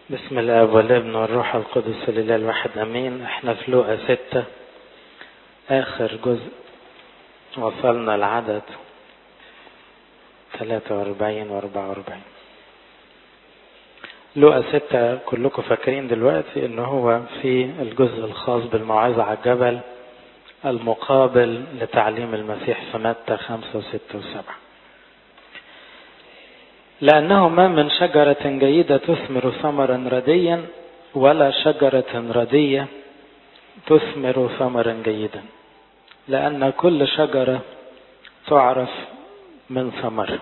بسم الاب والابن والروح القدس لله الواحد امين احنا في لوقا ستة اخر جزء وصلنا العدد 43 و 44 لوقا ستة كلكم فاكرين دلوقتي ان هو في الجزء الخاص بالموعظة على الجبل المقابل لتعليم المسيح في متى خمسة وستة وسبعة لأنه ما من شجرة جيدة تثمر ثمرا رديا ولا شجرة ردية تثمر ثمرا جيدا لأن كل شجرة تعرف من ثمر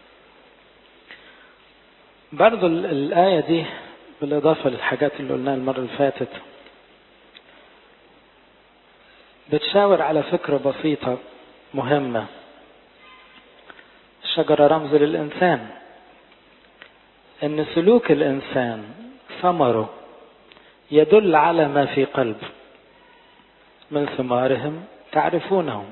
برضو الآية دي بالإضافة للحاجات اللي قلناها المرة اللي فاتت بتشاور على فكرة بسيطة مهمة الشجرة رمز للإنسان ان سلوك الانسان ثمره يدل على ما في قلبه من ثمارهم تعرفونهم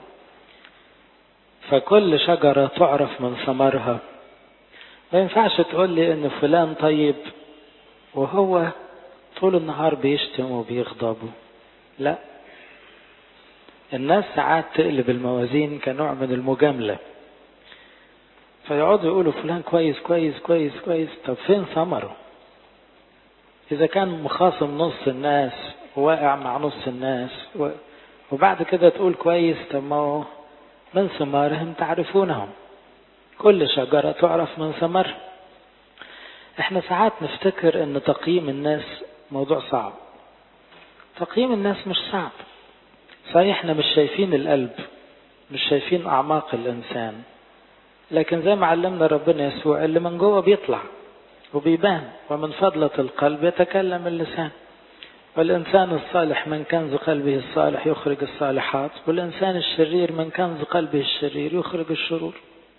فكل شجرة تعرف من ثمرها ما ينفعش تقول لي ان فلان طيب وهو طول النهار بيشتم وبيغضب لا الناس ساعات تقلب الموازين كنوع من المجامله فيقعدوا يقولوا فلان كويس كويس كويس كويس طب فين ثمره اذا كان مخاصم نص الناس وواقع مع نص الناس و... وبعد كده تقول كويس طب ما هو من ثمارهم تعرفونهم كل شجرة تعرف من ثمرها احنا ساعات نفتكر ان تقييم الناس موضوع صعب تقييم الناس مش صعب صحيح احنا مش شايفين القلب مش شايفين اعماق الانسان لكن زي ما علمنا ربنا يسوع اللي من جوه بيطلع وبيبان ومن فضلة القلب يتكلم اللسان والإنسان الصالح من كنز قلبه الصالح يخرج الصالحات والإنسان الشرير من كنز قلبه الشرير يخرج الشرور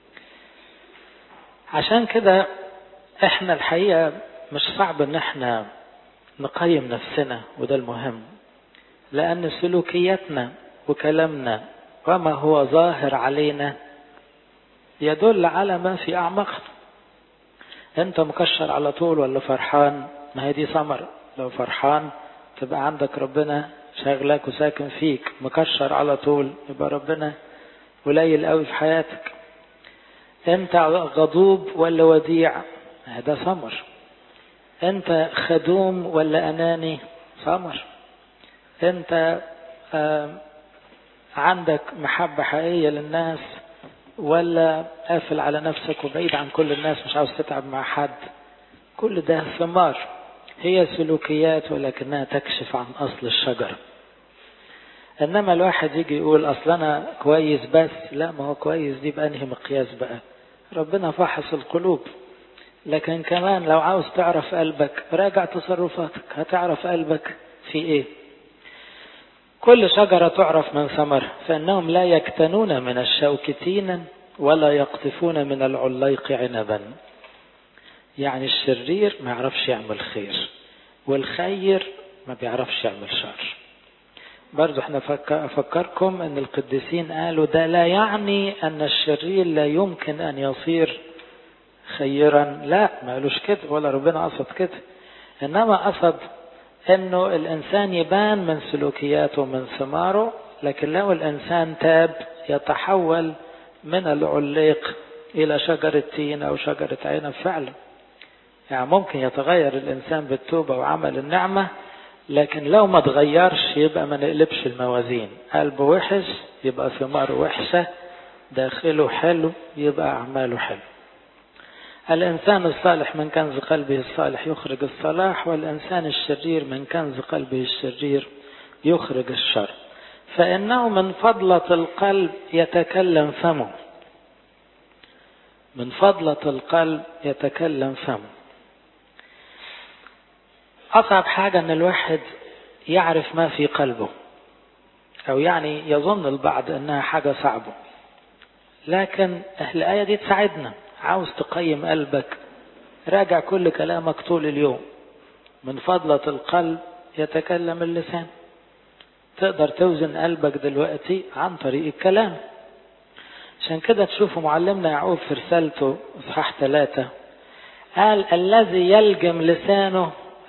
عشان كده احنا الحقيقة مش صعب ان احنا نقيم نفسنا وده المهم لأن سلوكياتنا وكلامنا وما هو ظاهر علينا يدل على ما في أعماقنا أنت مكشر على طول ولا فرحان ما هي دي ثمرة لو فرحان تبقى عندك ربنا شاغلك وساكن فيك مكشر على طول يبقى ربنا قليل قوي في حياتك أنت غضوب ولا وديع هذا ثمر أنت خدوم ولا أناني ثمر أنت عندك محبة حقيقية للناس ولا قافل على نفسك وبعيد عن كل الناس مش عاوز تتعب مع حد كل ده ثمار هي سلوكيات ولكنها تكشف عن أصل الشجرة إنما الواحد يجي يقول أصل أنا كويس بس لا ما هو كويس دي بأنهي مقياس بقى ربنا فحص القلوب لكن كمان لو عاوز تعرف قلبك راجع تصرفاتك هتعرف قلبك في ايه كل شجرة تعرف من ثمرها فإنهم لا يكتنون من الشوك تينا ولا يقطفون من العليق عنبا يعني الشرير ما يعرفش يعمل خير والخير ما بيعرفش يعمل شر برضو احنا افكركم ان القديسين قالوا ده لا يعني ان الشرير لا يمكن ان يصير خيرا لا ما قالوش كده ولا ربنا قصد كده انما قصد انه الانسان يبان من سلوكياته من ثماره لكن لو الانسان تاب يتحول من العليق الى شجرة تين او شجرة عنب فعلا يعني ممكن يتغير الانسان بالتوبة وعمل النعمة لكن لو ما تغيرش يبقى ما نقلبش الموازين قلبه وحش يبقى ثماره وحشة داخله حلو يبقى اعماله حلو الإنسان الصالح من كنز قلبه الصالح يخرج الصلاح والإنسان الشرير من كنز قلبه الشرير يخرج الشر فإنه من فضلة القلب يتكلم فمه من فضلة القلب يتكلم فمه أصعب حاجة أن الواحد يعرف ما في قلبه أو يعني يظن البعض أنها حاجة صعبة لكن الآية دي تساعدنا عاوز تقيم قلبك راجع كل كلامك طول اليوم من فضلة القلب يتكلم اللسان تقدر توزن قلبك دلوقتي عن طريق الكلام عشان كده تشوفوا معلمنا يعقوب في رسالته اصحاح ثلاثة قال الذي يلجم لسانه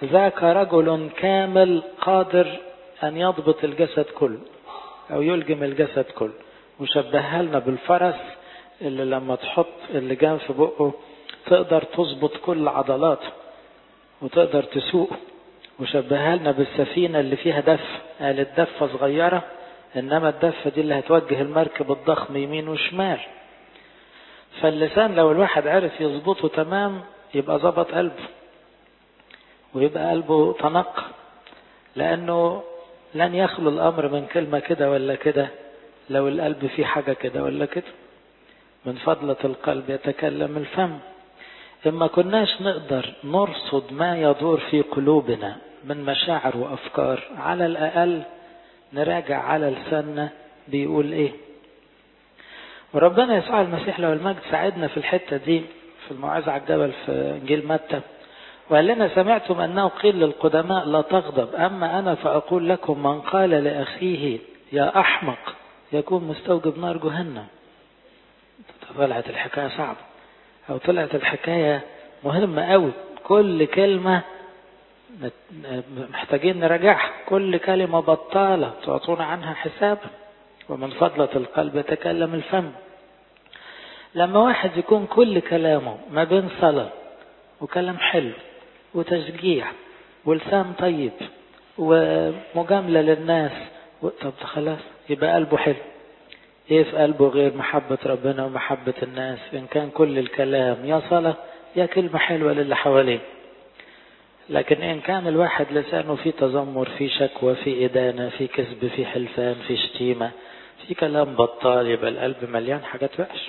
ذاك رجل كامل قادر أن يضبط الجسد كله أو يلجم الجسد كله وشبهها لنا بالفرس اللي لما تحط اللجام في بقه تقدر تظبط كل عضلاته وتقدر تسوقه وشبهها لنا بالسفينة اللي فيها دف قالت دفة صغيرة إنما الدفة دي اللي هتوجه المركب الضخم يمين وشمال فاللسان لو الواحد عرف يظبطه تمام يبقى ظبط قلبه ويبقى قلبه تنقى لأنه لن يخلو الأمر من كلمة كده ولا كده لو القلب فيه حاجة كده ولا كده من فضلة القلب يتكلم الفم إما كناش نقدر نرصد ما يدور في قلوبنا من مشاعر وأفكار على الأقل نراجع على لساننا بيقول إيه وربنا يسوع المسيح لو المجد ساعدنا في الحتة دي في الموعظة على الجبل في إنجيل متى وقال لنا سمعتم أنه قيل للقدماء لا تغضب أما أنا فأقول لكم من قال لأخيه يا أحمق يكون مستوجب نار جهنم طلعت الحكاية صعبة أو طلعت الحكاية مهمة قوي كل كلمة محتاجين نراجعها كل كلمة بطالة تعطونا عنها حساب ومن فضلة القلب يتكلم الفم لما واحد يكون كل كلامه ما بين صلاة وكلام حلو وتشجيع ولسان طيب ومجاملة للناس طب خلاص يبقى قلبه حلو ايه في قلبه غير محبة ربنا ومحبة الناس ان كان كل الكلام يا صلاة يا كلمة حلوة للي حواليه لكن ان كان الواحد لسانه فيه تذمر فيه شكوى فيه ادانة فيه كذب فيه حلفان فيه شتيمة في كلام بطال يبقى القلب مليان حاجات وحش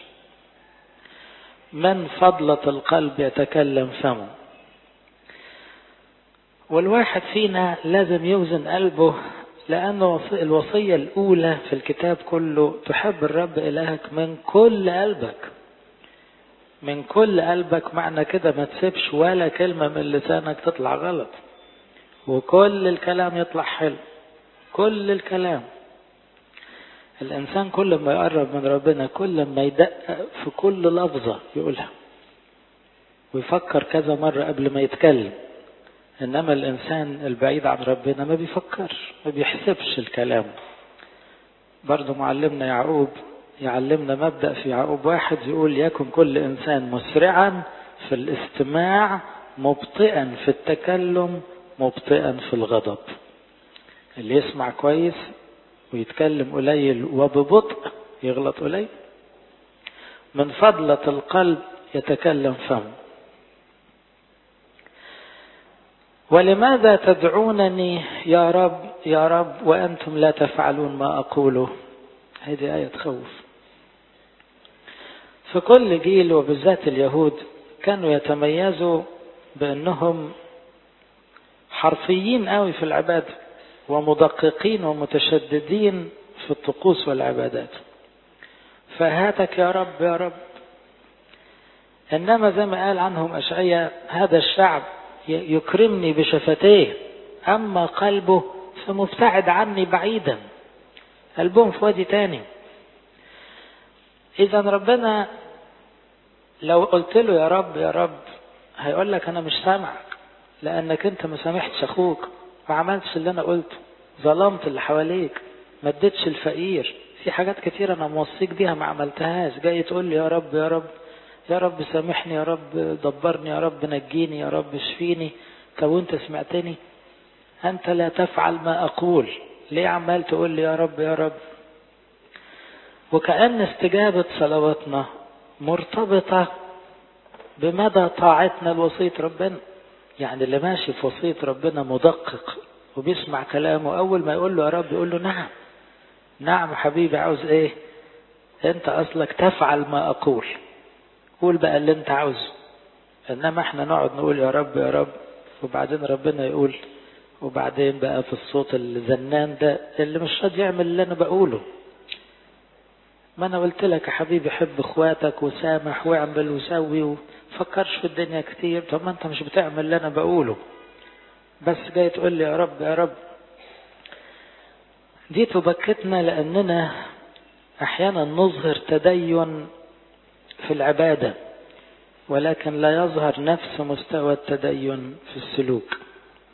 من فضلة القلب يتكلم فمه والواحد فينا لازم يوزن قلبه لأنه الوصية الأولى في الكتاب كله تحب الرب إلهك من كل قلبك من كل قلبك معنى كده ما تسيبش ولا كلمة من لسانك تطلع غلط وكل الكلام يطلع حلو كل الكلام الإنسان كل ما يقرب من ربنا كل ما يدقق في كل لفظة يقولها ويفكر كذا مرة قبل ما يتكلم إنما الإنسان البعيد عن ربنا ما بيفكرش ما بيحسبش الكلام برضو معلمنا يعقوب يعلمنا مبدأ في يعقوب واحد يقول يكن كل إنسان مسرعا في الاستماع مبطئا في التكلم مبطئا في الغضب اللي يسمع كويس ويتكلم قليل وببطء يغلط قليل من فضلة القلب يتكلم فمه ولماذا تدعونني يا رب يا رب وأنتم لا تفعلون ما أقوله هذه آية تخوف في كل جيل وبالذات اليهود كانوا يتميزوا بأنهم حرفيين قوي في العبادة ومدققين ومتشددين في الطقوس والعبادات فهاتك يا رب يا رب إنما زي ما قال عنهم أشعية هذا الشعب يكرمني بشفتيه أما قلبه فمبتعد عني بعيدا قلبهم في وادي تاني إذا ربنا لو قلت له يا رب يا رب هيقول لك أنا مش سامعك لأنك أنت ما سامحتش أخوك ما عملتش اللي أنا قلته ظلمت اللي حواليك ما اديتش الفقير في حاجات كتير أنا موصيك بيها ما عملتهاش جاي تقول لي يا رب يا رب يا رب سامحني يا رب دبرني يا رب نجيني يا رب اشفيني طب وانت سمعتني انت لا تفعل ما اقول ليه عمال تقول لي يا رب يا رب وكأن استجابة صلواتنا مرتبطة بمدى طاعتنا لوصية ربنا يعني اللي ماشي في وصية ربنا مدقق وبيسمع كلامه أول ما يقول له يا رب يقول له نعم نعم حبيبي عاوز ايه انت اصلك تفعل ما اقول قول بقى اللي انت عاوزه انما احنا نقعد نقول يا رب يا رب وبعدين ربنا يقول وبعدين بقى في الصوت الزنان ده اللي مش راضي يعمل اللي انا بقوله ما انا قلت لك يا حبيبي حب اخواتك وسامح واعمل وسوي وفكرش في الدنيا كتير طب ما انت مش بتعمل اللي انا بقوله بس جاي تقول لي يا رب يا رب دي تبكتنا لاننا احيانا نظهر تدين في العبادة ولكن لا يظهر نفس مستوى التدين في السلوك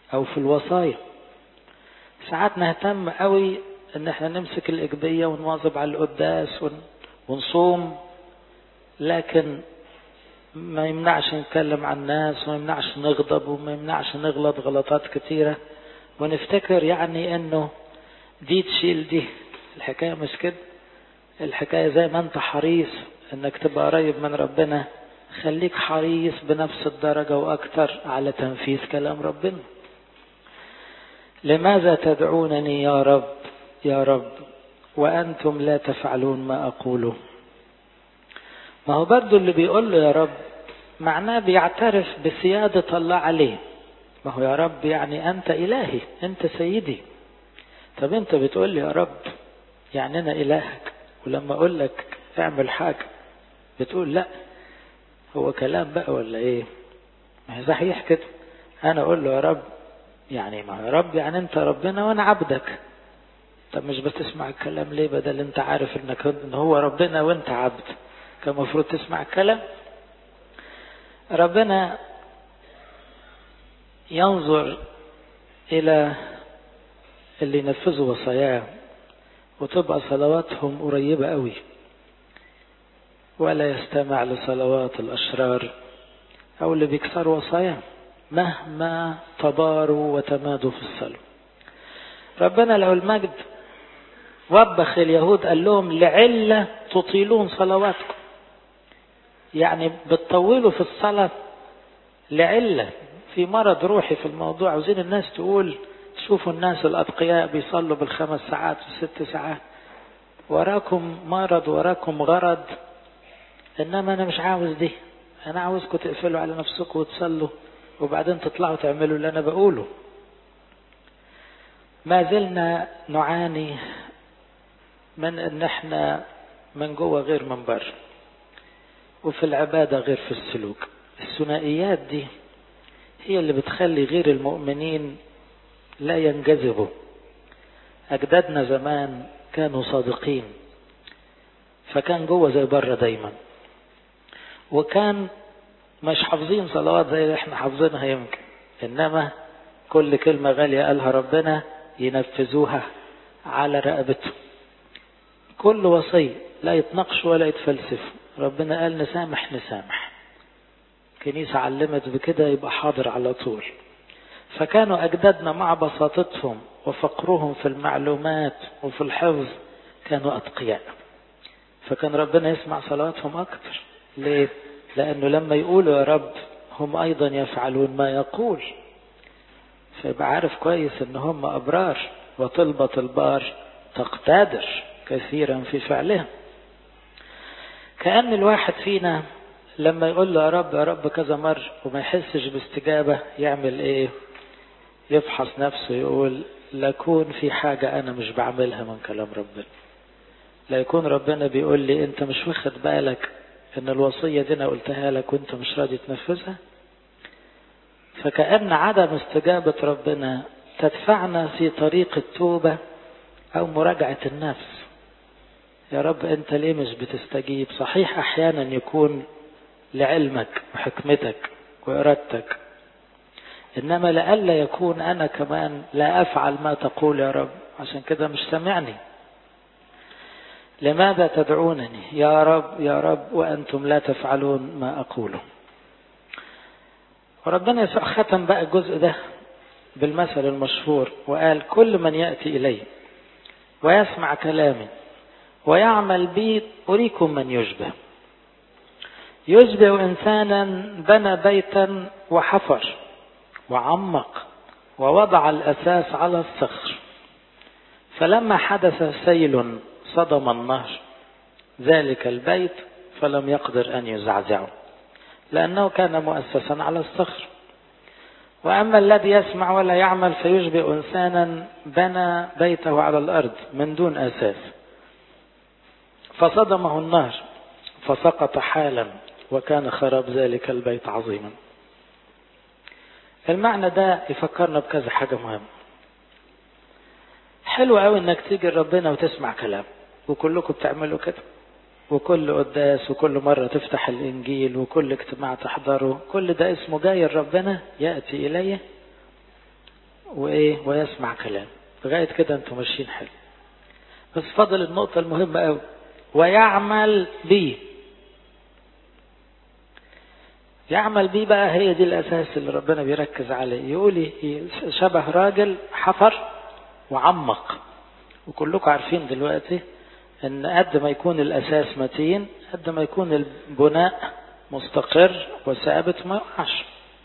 أو في الوصايا ساعات نهتم قوي ان احنا نمسك الإجبية ونواظب على القداس ونصوم لكن ما يمنعش نتكلم عن الناس وما يمنعش نغضب وما يمنعش نغلط غلطات كتيرة ونفتكر يعني انه دي تشيل دي الحكاية مش كده الحكاية زي ما انت حريص انك تبقى قريب من ربنا خليك حريص بنفس الدرجة واكتر على تنفيذ كلام ربنا لماذا تدعونني يا رب يا رب وأنتم لا تفعلون ما أقوله ما هو برضو اللي بيقول له يا رب معناه بيعترف بسيادة الله عليه ما هو يا رب يعني أنت إلهي أنت سيدي طب أنت بتقول لي يا رب يعني أنا إلهك ولما أقول لك اعمل حاجة بتقول لا هو كلام بقى ولا إيه ما هي صحيح كده أنا أقول له يا رب يعني ما هو يا رب يعني أنت ربنا وأنا عبدك طب مش بتسمع الكلام ليه بدل أنت عارف إنك إن هو ربنا وأنت عبد كان المفروض تسمع الكلام ربنا ينظر إلى اللي ينفذوا وصاياه وتبقى صلواتهم قريبة قوي ولا يستمع لصلوات الأشرار أو اللي بيكسروا وصاياه مهما تباروا وتمادوا في الصلاة ربنا له المجد وبخ اليهود قال لهم لعلة تطيلون صلواتكم يعني بتطولوا في الصلاة لعلة في مرض روحي في الموضوع عاوزين الناس تقول تشوفوا الناس الأتقياء بيصلوا بالخمس ساعات والست ساعات وراكم مرض وراكم غرض إنما أنا مش عاوز دي أنا عاوزكم تقفلوا على نفسكم وتصلوا وبعدين تطلعوا تعملوا اللي أنا بقوله ما زلنا نعاني من ان احنا من جوه غير من بره وفي العبادة غير في السلوك الثنائيات دي هي اللي بتخلي غير المؤمنين لا ينجذبوا أجدادنا زمان كانوا صادقين فكان جوه زي بره دايما وكان مش حافظين صلوات زي اللي احنا حافظينها يمكن انما كل كلمة غالية قالها ربنا ينفذوها على رقبتهم كل وصية لا يتناقشوا ولا يتفلسفوا ربنا قال نسامح نسامح كنيسة علمت بكده يبقى حاضر على طول فكانوا أجدادنا مع بساطتهم وفقرهم في المعلومات وفي الحفظ كانوا أتقياء فكان ربنا يسمع صلواتهم أكتر ليه؟ لأنه لما يقولوا يا رب هم أيضا يفعلون ما يقول فيبقى عارف كويس ان هم أبرار وطلبة البار تقتدر كثيرا في فعلها كأن الواحد فينا لما يقول له يا رب يا رب كذا مرة وما يحسش باستجابة يعمل ايه يفحص نفسه يقول لكون في حاجة أنا مش بعملها من كلام ربنا لا يكون ربنا بيقول لي أنت مش واخد بالك أن الوصية دي أنا قلتها لك وأنت مش راضي تنفذها فكأن عدم استجابة ربنا تدفعنا في طريق التوبة أو مراجعة النفس يا رب أنت ليه مش بتستجيب صحيح أحيانا يكون لعلمك وحكمتك وإرادتك إنما لألا يكون أنا كمان لا أفعل ما تقول يا رب عشان كده مش سامعني لماذا تدعونني يا رب يا رب وأنتم لا تفعلون ما أقوله وربنا يسوع ختم بقى الجزء ده بالمثل المشهور وقال كل من يأتي إلي ويسمع كلامي ويعمل بي أريكم من يشبه يشبه إنسانا بنى بيتا وحفر وعمق ووضع الأساس على الصخر فلما حدث سيل صدم النهر ذلك البيت فلم يقدر أن يزعزعه لأنه كان مؤسسا على الصخر وأما الذي يسمع ولا يعمل فيشبه إنسانا بنى بيته على الأرض من دون أساس فصدمه النهر فسقط حالا وكان خراب ذلك البيت عظيما المعنى ده يفكرنا بكذا حاجة مهمة حلو قوي انك تيجي لربنا وتسمع كلام وكلكم بتعملوا كده وكل قداس وكل مرة تفتح الإنجيل وكل اجتماع تحضره كل ده اسمه جاي لربنا يأتي إليه وإيه ويسمع كلام لغاية كده أنتم ماشيين حلو بس فضل النقطة المهمة أوي ويعمل بيه يعمل بيه بقى هي دي الأساس اللي ربنا بيركز عليه يقول شبه راجل حفر وعمق وكلكم عارفين دلوقتي ان قد ما يكون الأساس متين قد ما يكون البناء مستقر وثابت ما يقعش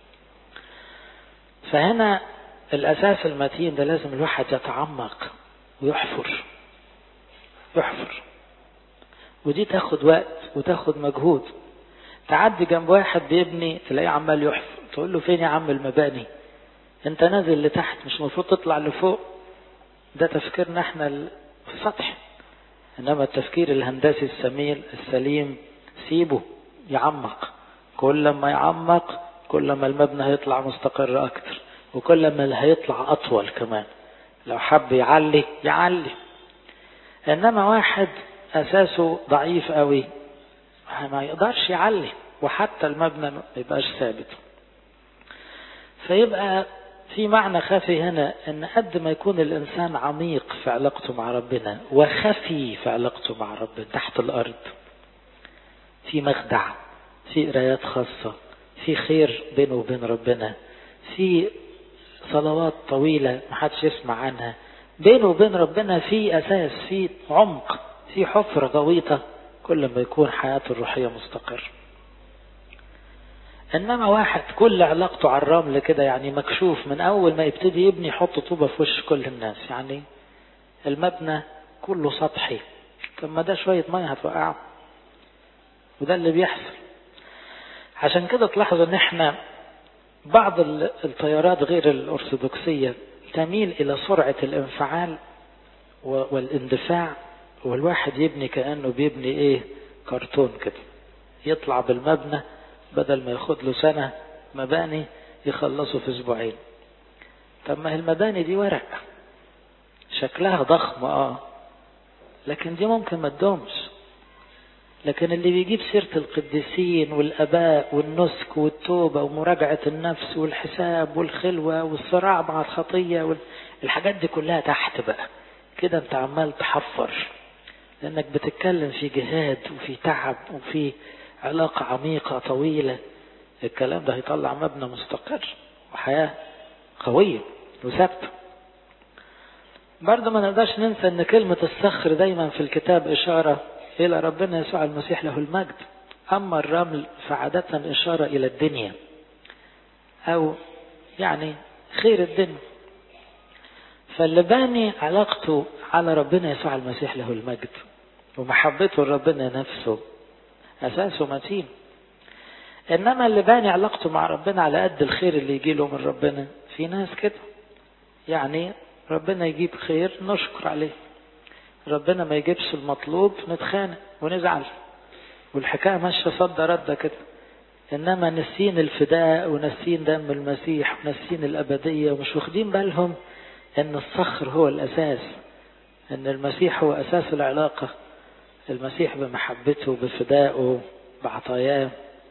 فهنا الأساس المتين ده لازم الواحد يتعمق ويحفر يحفر ودي تاخد وقت وتاخد مجهود تعدي جنب واحد بيبني تلاقيه عمال يحفر تقول له فين يا عم المباني انت نازل لتحت مش المفروض تطلع لفوق ده تفكيرنا احنا السطح انما التفكير الهندسي السميل السليم سيبه يعمق كل ما يعمق كل ما المبنى هيطلع مستقر اكتر وكل ما هيطلع اطول كمان لو حب يعلي يعلي انما واحد اساسه ضعيف قوي ما يقدرش يعلي وحتى المبنى ما يبقاش ثابت فيبقى في معنى خفي هنا ان قد ما يكون الانسان عميق في علاقته مع ربنا وخفي في علاقته مع ربنا تحت الارض في مخدع في قرايات خاصة في خير بينه وبين ربنا في صلوات طويلة محدش يسمع عنها بينه وبين ربنا في أساس في عمق في حفرة غويطة كل ما يكون حياته الروحية مستقر إنما واحد كل علاقته على الرمل كده يعني مكشوف من أول ما يبتدي يبني يحط طوبة في وش كل الناس يعني المبنى كله سطحي طب ما ده شوية مية هتوقعه وده اللي بيحصل عشان كده تلاحظوا ان احنا بعض التيارات غير الأرثوذكسية تميل إلى سرعة الانفعال والاندفاع والواحد يبني كأنه بيبني ايه كرتون كده يطلع بالمبنى بدل ما ياخد له سنة مباني يخلصوا في اسبوعين طب ما هي المباني دي ورق شكلها ضخم اه لكن دي ممكن ما تدومش لكن اللي بيجيب سيرة القديسين والأباء والنسك والتوبة ومراجعة النفس والحساب والخلوة والصراع مع الخطية الحاجات دي كلها تحت بقى كده انت عمال تحفر لانك بتتكلم في جهاد وفي تعب وفي علاقة عميقة طويلة الكلام ده هيطلع مبنى مستقر وحياة قوية وثابتة برضه ما نقدرش ننسى ان كلمة الصخر دايما في الكتاب اشارة الى ربنا يسوع المسيح له المجد اما الرمل فعادة اشارة الى الدنيا او يعني خير الدنيا فاللي باني علاقته على ربنا يسوع المسيح له المجد ومحبته لربنا نفسه أساسه متين إنما اللي باني علاقته مع ربنا على قد الخير اللي يجي له من ربنا في ناس كده يعني ربنا يجيب خير نشكر عليه ربنا ما يجيبش المطلوب نتخانق ونزعل والحكاية ماشية صد رد كده إنما نسين الفداء ونسين دم المسيح ونسين الأبدية ومش واخدين بالهم إن الصخر هو الأساس إن المسيح هو أساس العلاقة المسيح بمحبته بفدائه بعطاياه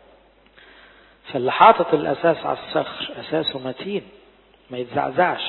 فاللي حاطط الأساس على الصخر أساسه متين ما يتزعزعش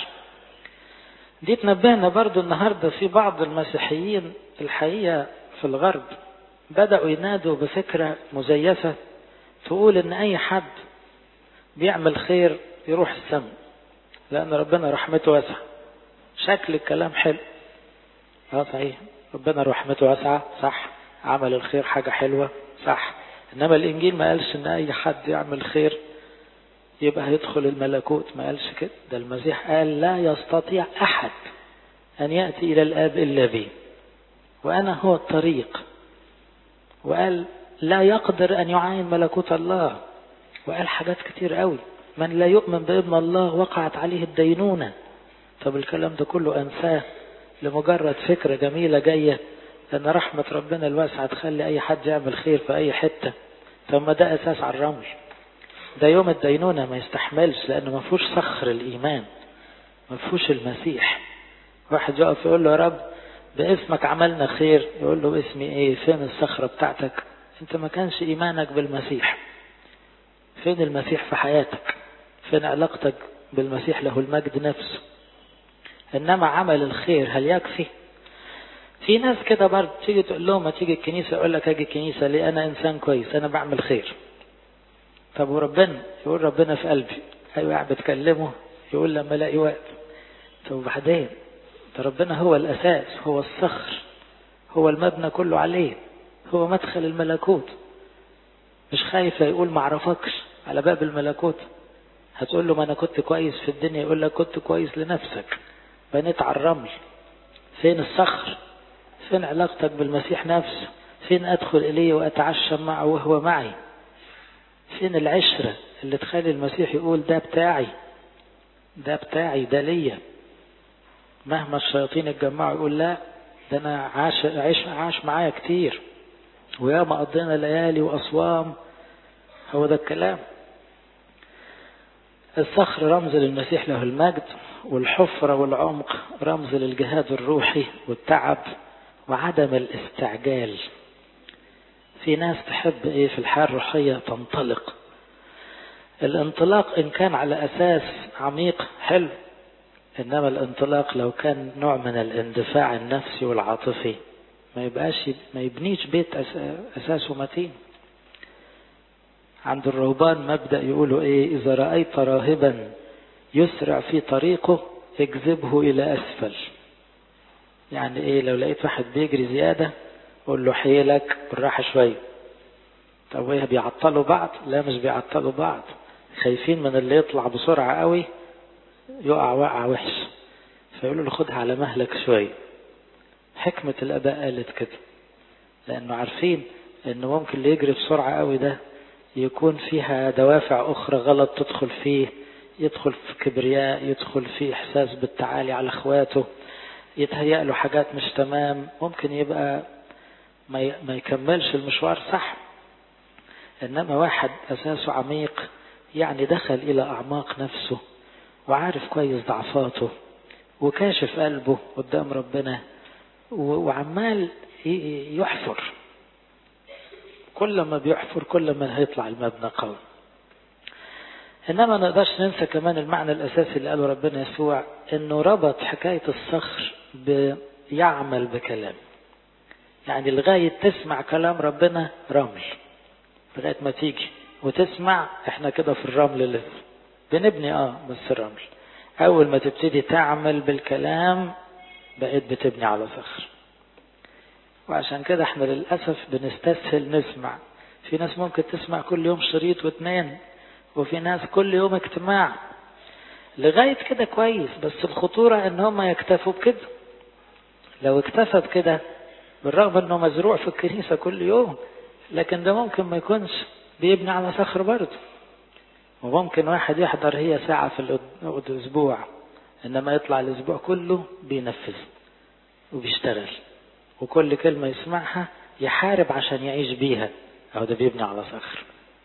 دي تنبهنا برضو النهاردة في بعض المسيحيين الحقيقة في الغرب بدأوا ينادوا بفكرة مزيفة تقول ان اي حد بيعمل خير يروح السماء لان ربنا رحمته واسعة شكل الكلام حلو اه صحيح ربنا رحمته واسعة صح عمل الخير حاجة حلوة صح انما الانجيل ما قالش ان اي حد يعمل خير يبقى هيدخل الملكوت ما قالش كده ده المسيح قال لا يستطيع احد ان يأتي الى الاب الا بي وانا هو الطريق وقال لا يقدر ان يعاين ملكوت الله وقال حاجات كتير قوي من لا يؤمن بابن الله وقعت عليه الدينونة طب الكلام ده كله انساه لمجرد فكرة جميلة جاية ان رحمة ربنا الواسعة تخلي اي حد يعمل خير في اي حتة طب ما ده اساس على الرمل ده يوم الدينونة ما يستحملش لانه ما فيهوش صخر الايمان ما فيهوش المسيح واحد يقف يقول له يا رب باسمك عملنا خير يقول له باسمي ايه فين الصخرة بتاعتك انت ما كانش ايمانك بالمسيح فين المسيح في حياتك فين علاقتك بالمسيح له المجد نفسه إنما عمل الخير هل يكفي في ناس كده برضه تيجي تقول لهم ما تيجي الكنيسة يقول لك أجي الكنيسة ليه أنا إنسان كويس أنا بعمل خير طب وربنا يقول ربنا في قلبي أيوة قاعد بتكلمه يقول لما الاقي وقت طب وبعدين ده ربنا هو الأساس هو الصخر هو المبنى كله عليه هو مدخل الملكوت مش خايف يقول ما اعرفكش على باب الملكوت هتقول له ما انا كنت كويس في الدنيا يقول لك كنت كويس لنفسك بنيت على الرمل فين الصخر فين علاقتك بالمسيح نفسه فين ادخل اليه واتعشى معه وهو معي فين العشرة اللي تخلي المسيح يقول ده بتاعي ده بتاعي ده ليا مهما الشياطين اتجمعوا يقول لا ده انا عاش عاش عاش معايا كتير وياما قضينا ليالي واصوام هو ده الكلام الصخر رمز للمسيح له المجد والحفرة والعمق رمز للجهاد الروحي والتعب وعدم الاستعجال في ناس تحب ايه في الحياة الروحية تنطلق الانطلاق ان كان على اساس عميق حلو انما الانطلاق لو كان نوع من الاندفاع النفسي والعاطفي ما يبقاش ما يبنيش بيت اساسه متين عند الرهبان مبدأ يقولوا ايه اذا رأيت راهبا يسرع في طريقه اجذبه الى اسفل يعني ايه لو لقيت واحد بيجري زيادة قول له حيلك بالراحة شوية طب ايه بيعطلوا بعض لا مش بيعطلوا بعض خايفين من اللي يطلع بسرعة قوي يقع وقع وحش فيقولوا له خدها على مهلك شوية حكمة الآباء قالت كده لأنه عارفين إنه ممكن اللي يجري بسرعة قوي ده يكون فيها دوافع أخرى غلط تدخل فيه يدخل في كبرياء يدخل في إحساس بالتعالي على إخواته يتهيأ له حاجات مش تمام ممكن يبقى ما يكملش المشوار صح إنما واحد أساسه عميق يعني دخل إلى أعماق نفسه وعارف كويس ضعفاته وكاشف قلبه قدام ربنا وعمال يحفر كل ما بيحفر كل ما هيطلع المبنى قوي انما ما نقدرش ننسى كمان المعنى الاساسي اللي قاله ربنا يسوع انه ربط حكايه الصخر بيعمل بكلام يعني لغايه تسمع كلام ربنا رمل لغايه ما تيجي وتسمع احنا كده في الرمل لسه بنبني اه بس الرمل اول ما تبتدي تعمل بالكلام بقيت بتبني على صخر وعشان كده احنا للأسف بنستسهل نسمع في ناس ممكن تسمع كل يوم شريط واثنين وفي ناس كل يوم اجتماع لغاية كده كويس بس الخطورة ان هم يكتفوا بكده لو اكتفى بكده بالرغم انه مزروع في الكنيسة كل يوم لكن ده ممكن ما يكونش بيبني على صخر برضه وممكن واحد يحضر هي ساعة في الأسبوع إنما يطلع الأسبوع كله بينفذ وبيشتغل وكل كلمة يسمعها يحارب عشان يعيش بيها أو ده بيبني على صخر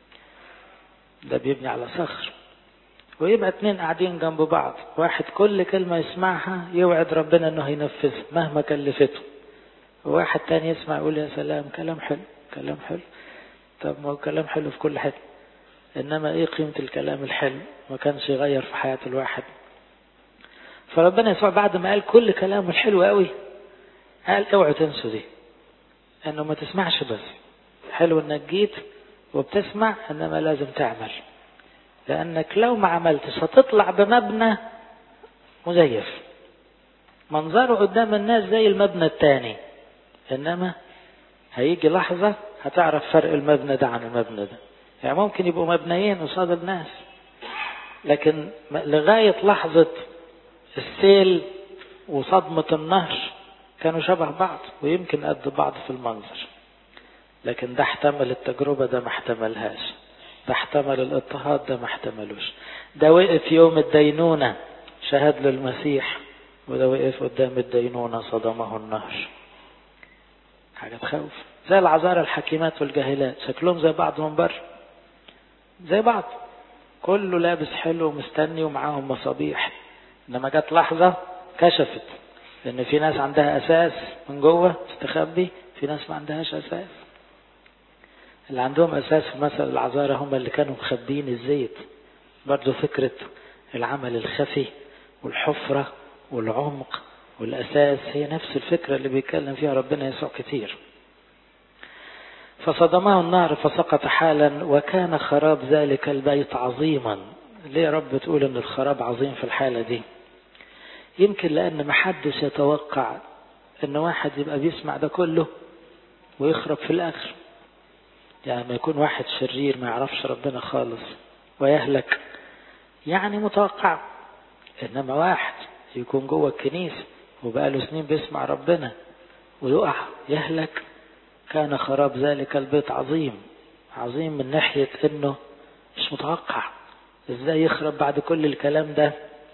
ده بيبني على صخر ويبقى اتنين قاعدين جنب بعض واحد كل كلمة يسمعها يوعد ربنا انه هينفذها مهما كلفته وواحد تاني يسمع يقول يا سلام كلام حلو كلام حلو طب ما هو كلام حلو في كل حته انما ايه قيمة الكلام الحلو ما كانش يغير في حياة الواحد فربنا يسوع بعد ما قال كل كلامه الحلو قوي قال اوعوا تنسوا دي انه ما تسمعش بس حلو انك جيت وبتسمع انما لازم تعمل لانك لو ما عملتش هتطلع بمبنى مزيف منظره قدام الناس زي المبنى التاني انما هيجي لحظة هتعرف فرق المبنى ده عن المبنى ده يعني ممكن يبقوا مبنيين قصاد الناس لكن لغاية لحظة السيل وصدمة النهر كانوا شبه بعض ويمكن قد بعض في المنظر لكن ده احتمل التجربة ده ما احتملهاش ده احتمل الاضطهاد ده ما احتملوش ده وقف يوم الدينونة شهد للمسيح وده وقف قدام الدينونة صدمه النهر حاجة تخوف زي العذارى الحكيمات والجاهلات شكلهم زي بعض من بره زي بعض كله لابس حلو ومستني ومعاهم مصابيح انما جت لحظة كشفت لان في ناس عندها اساس من جوه تستخبي في ناس ما عندهاش اساس اللي عندهم اساس في مثل العذارى هم اللي كانوا مخبين الزيت برضو فكرة العمل الخفي والحفرة والعمق والأساس هي نفس الفكرة اللي بيتكلم فيها ربنا يسوع كتير فصدمه النار فسقط حالا وكان خراب ذلك البيت عظيما ليه يا رب تقول ان الخراب عظيم في الحالة دي يمكن لان محدش يتوقع ان واحد يبقى بيسمع ده كله ويخرب في الاخر يعني ما يكون واحد شرير ما يعرفش ربنا خالص ويهلك يعني متوقع انما واحد يكون جوه الكنيسة وبقاله سنين بيسمع ربنا ويقع يهلك كان خراب ذلك البيت عظيم عظيم من ناحية انه مش متوقع ازاي يخرب بعد كل الكلام ده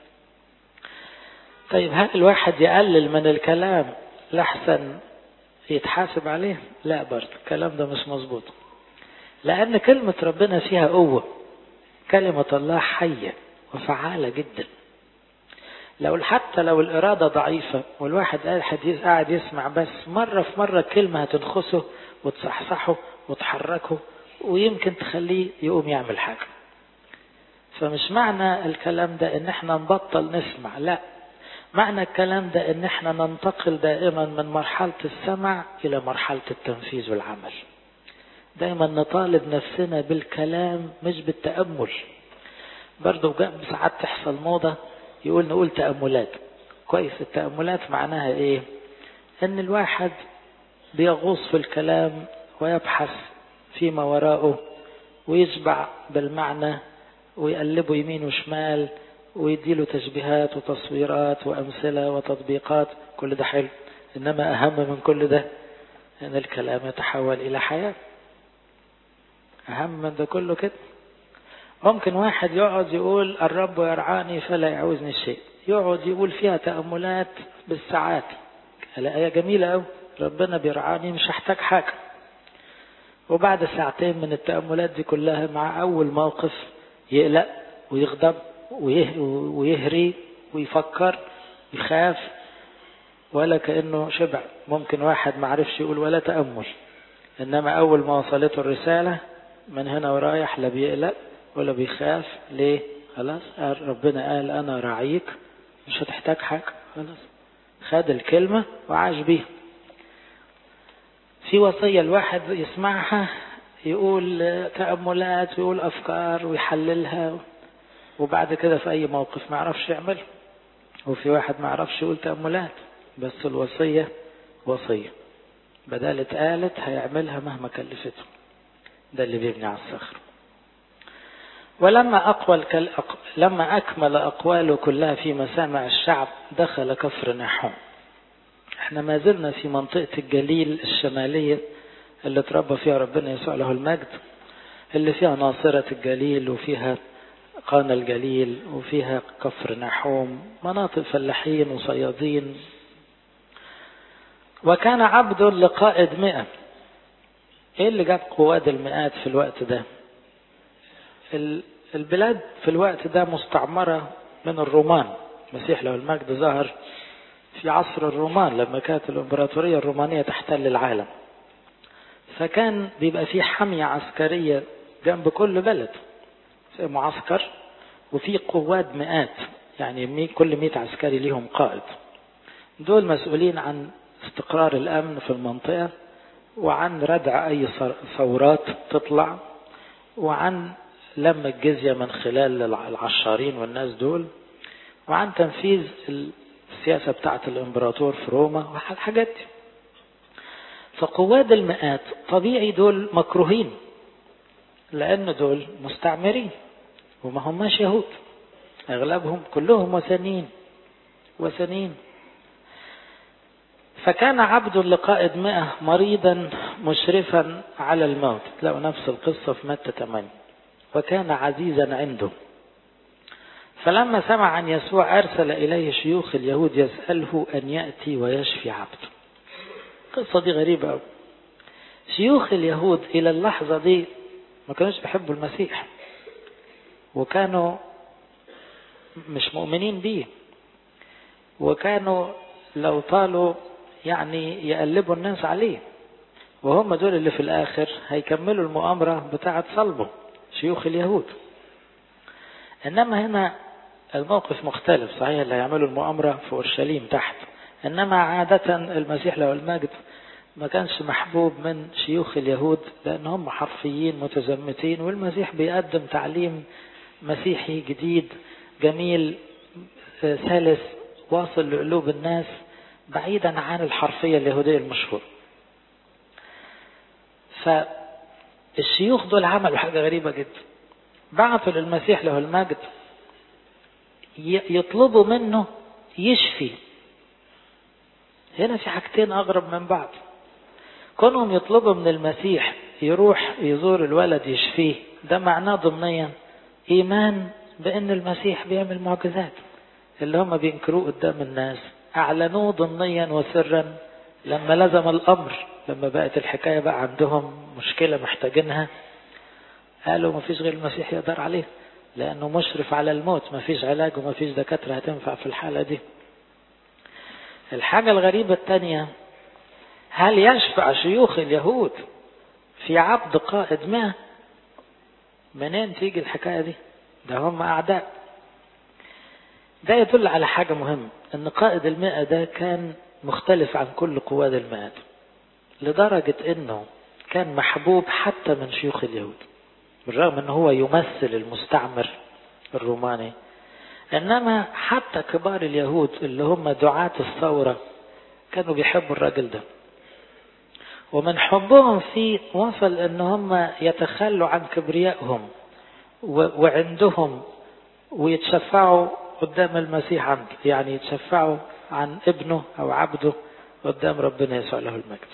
طيب هل الواحد يقلل من الكلام لحسن يتحاسب عليه لا برضه الكلام ده مش مظبوط لأن كلمة ربنا فيها قوة كلمة الله حية وفعالة جدا لو حتى لو الإرادة ضعيفة والواحد قاعد يسمع بس مرة في مرة كلمة هتنخسه وتصحصحه وتحركه ويمكن تخليه يقوم يعمل حاجة فمش معنى الكلام ده ان احنا نبطل نسمع لا معنى الكلام ده ان احنا ننتقل دائما من مرحلة السمع الى مرحلة التنفيذ والعمل دايما نطالب نفسنا بالكلام مش بالتأمل برضو ساعات تحصل موضة يقول نقول تأملات كويس التأملات معناها ايه ان الواحد بيغوص في الكلام ويبحث فيما وراءه ويشبع بالمعنى ويقلبه يمين وشمال ويديله تشبيهات وتصويرات وأمثلة وتطبيقات كل ده حلو إنما أهم من كل ده أن الكلام يتحول إلى حياة أهم من ده كله كده ممكن واحد يقعد يقول الرب يرعاني فلا يعوزني شيء يقعد يقول فيها تأملات بالساعات الآية جميلة أوي ربنا بيرعاني مش هحتاج حاجة وبعد ساعتين من التأملات دي كلها مع أول موقف يقلق ويغضب ويهري ويفكر يخاف ولا كأنه شبع ممكن واحد ما عرفش يقول ولا تأمل إنما أول ما وصلته الرسالة من هنا ورايح لا بيقلق ولا بيخاف ليه خلاص ربنا قال أنا راعيك مش هتحتاج حاجة خلاص خد الكلمة وعاش بيها في وصية الواحد يسمعها يقول تأملات ويقول أفكار ويحللها وبعد كده في أي موقف ما يعرفش يعمل وفي واحد ما يعرفش يقول تأملات بس الوصية وصية بدل اتقالت هيعملها مهما كلفته ده اللي بيبني على الصخر ولما أقوى لما أكمل أقواله كلها في مسامع الشعب دخل كفر نحوم احنا ما زلنا في منطقة الجليل الشمالية اللي اتربى فيها ربنا يسوع له المجد اللي فيها ناصرة الجليل وفيها قانا الجليل وفيها كفر نحوم مناطق فلاحين وصيادين وكان عبد لقائد مئة ايه اللي جاب قواد المئات في الوقت ده البلاد في الوقت ده مستعمرة من الرومان مسيح له المجد ظهر في عصر الرومان لما كانت الامبراطورية الرومانية تحتل العالم فكان بيبقى في حمية عسكرية جنب كل بلد في معسكر وفي قواد مئات يعني كل مئة عسكري ليهم قائد دول مسؤولين عن استقرار الأمن في المنطقة وعن ردع أي ثورات تطلع وعن لم الجزية من خلال العشارين والناس دول وعن تنفيذ السياسة بتاعة الإمبراطور في روما والحاجات دي فقواد المئات طبيعي دول مكروهين لأن دول مستعمرين وما هماش يهود أغلبهم كلهم وثنيين وثنيين فكان عبد لقائد مئة مريضا مشرفا على الموت تلاقوا نفس القصة في متى 8 وكان عزيزا عنده فلما سمع عن يسوع أرسل إليه شيوخ اليهود يسأله أن يأتي ويشفي عبده القصة دي غريبة أوي شيوخ اليهود إلى اللحظة دي ما كانوش بيحبوا المسيح وكانوا مش مؤمنين بيه وكانوا لو طالوا يعني يقلبوا الناس عليه وهم دول اللي في الآخر هيكملوا المؤامرة بتاعة صلبه شيوخ اليهود إنما هنا الموقف مختلف صحيح اللي هيعملوا المؤامرة في أورشليم تحت إنما عادة المسيح له المجد ما كانش محبوب من شيوخ اليهود لأن هم حرفيين متزمتين والمسيح بيقدم تعليم مسيحي جديد جميل سلس واصل لقلوب الناس بعيدا عن الحرفية اليهودية المشهورة فالشيوخ دول عملوا حاجة غريبة جدا بعثوا للمسيح له المجد يطلبوا منه يشفي هنا في حاجتين أغرب من بعض كونهم يطلبوا من المسيح يروح يزور الولد يشفيه ده معناه ضمنيا إيمان بأن المسيح بيعمل معجزات اللي هم بينكروه قدام الناس أعلنوه ضمنيا وسرا لما لزم الأمر لما بقت الحكاية بقى عندهم مشكلة محتاجينها قالوا ما فيش غير المسيح يقدر عليه لأنه مشرف على الموت ما فيش علاج وما فيش دكاترة هتنفع في الحالة دي الحاجة الغريبة الثانية هل يشفع شيوخ اليهود في عبد قائد مئة منين تيجي الحكاية دي ده هم أعداء ده يدل على حاجة مهمة أن قائد المئة ده كان مختلف عن كل قواد المئات لدرجة أنه كان محبوب حتى من شيوخ اليهود بالرغم أنه هو يمثل المستعمر الروماني إنما حتى كبار اليهود اللي هم دعاة الثورة كانوا بيحبوا الراجل ده ومن حبهم فيه وصل ان هم يتخلوا عن كبريائهم وعندهم ويتشفعوا قدام المسيح عنده يعني يتشفعوا عن ابنه او عبده قدام ربنا يسوع له المجد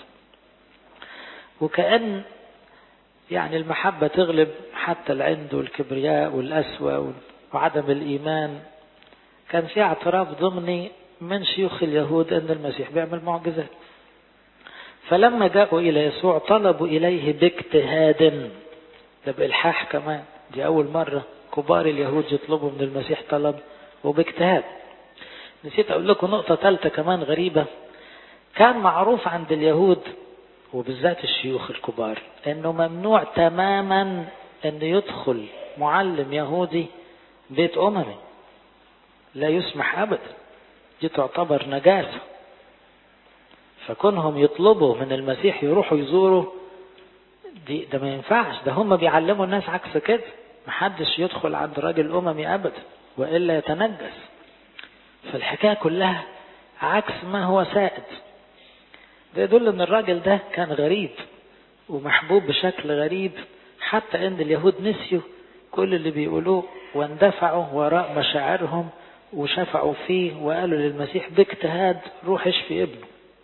وكأن يعني المحبة تغلب حتى العند والكبرياء والأسوأ وعدم الإيمان كان في اعتراف ضمني من شيوخ اليهود أن المسيح بيعمل معجزات فلما جاءوا إلى يسوع طلبوا إليه باجتهاد ده بإلحاح كمان دي أول مرة كبار اليهود يطلبوا من المسيح طلب وباجتهاد نسيت أقول لكم نقطة ثالثة كمان غريبة كان معروف عند اليهود وبالذات الشيوخ الكبار انه ممنوع تماما ان يدخل معلم يهودي بيت اممي لا يسمح ابدا دي تعتبر نجاسه فكونهم يطلبوا من المسيح يروحوا يزوروا دي ده ما ينفعش ده هم بيعلموا الناس عكس كده محدش يدخل عند راجل اممي ابدا والا يتنجس فالحكايه كلها عكس ما هو سائد ده يدل ان الراجل ده كان غريب ومحبوب بشكل غريب حتى ان اليهود نسيوا كل اللي بيقولوه واندفعوا وراء مشاعرهم وشفعوا فيه وقالوا للمسيح باجتهاد روح اشفي ابنه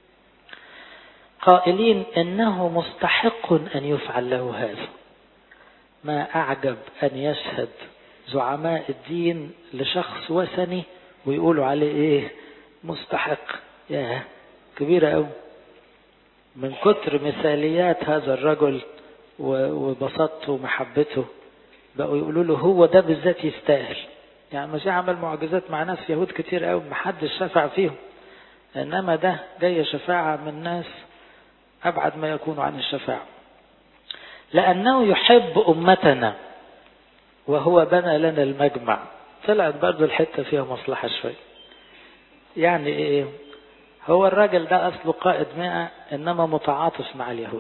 قائلين انه مستحق ان يفعل له هذا ما اعجب ان يشهد زعماء الدين لشخص وثني ويقولوا عليه ايه مستحق يا كبيرة قوي من كتر مثاليات هذا الرجل وبساطته ومحبته بقوا يقولوا له هو ده بالذات يستاهل يعني المسيح عمل معجزات مع ناس يهود كتير قوي محدش شفع فيهم انما ده جاي شفاعة من ناس ابعد ما يكون عن الشفاعة لانه يحب امتنا وهو بنى لنا المجمع طلعت برضو الحتة فيها مصلحة شوية يعني ايه هو الراجل ده أصله قائد مئة إنما متعاطف مع اليهود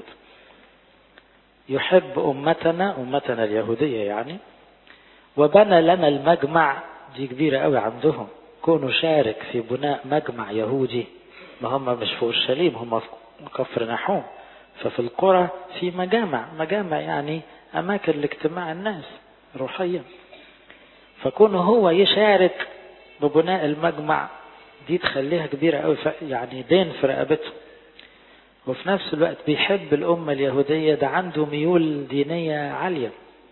يحب أمتنا أمتنا اليهودية يعني وبنى لنا المجمع دي كبيرة قوي عندهم كونوا شارك في بناء مجمع يهودي ما هم مش في أورشليم هم في كفر نحوم ففي القرى في مجامع مجامع يعني أماكن لاجتماع الناس روحيا فكونه هو يشارك ببناء المجمع دي تخليها كبيرة قوي يعني دين في رقبته وفي نفس الوقت بيحب الأمة اليهودية ده عنده ميول دينية عالية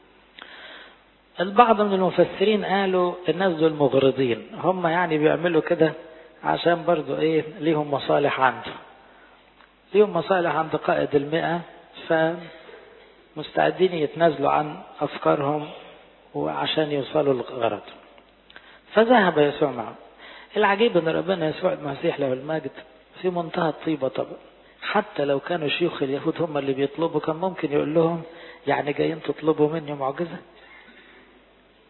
البعض من المفسرين قالوا الناس دول مغرضين هم يعني بيعملوا كده عشان برضو ايه ليهم مصالح عنده ليهم مصالح عند قائد المئة فمستعدين يتنازلوا عن أفكارهم وعشان يوصلوا للغرض فذهب يسوع معهم العجيب ان ربنا يسوع المسيح له المجد في منتهى الطيبة طبعا حتى لو كانوا شيوخ اليهود هم اللي بيطلبوا كان ممكن يقول لهم يعني جايين تطلبوا مني معجزة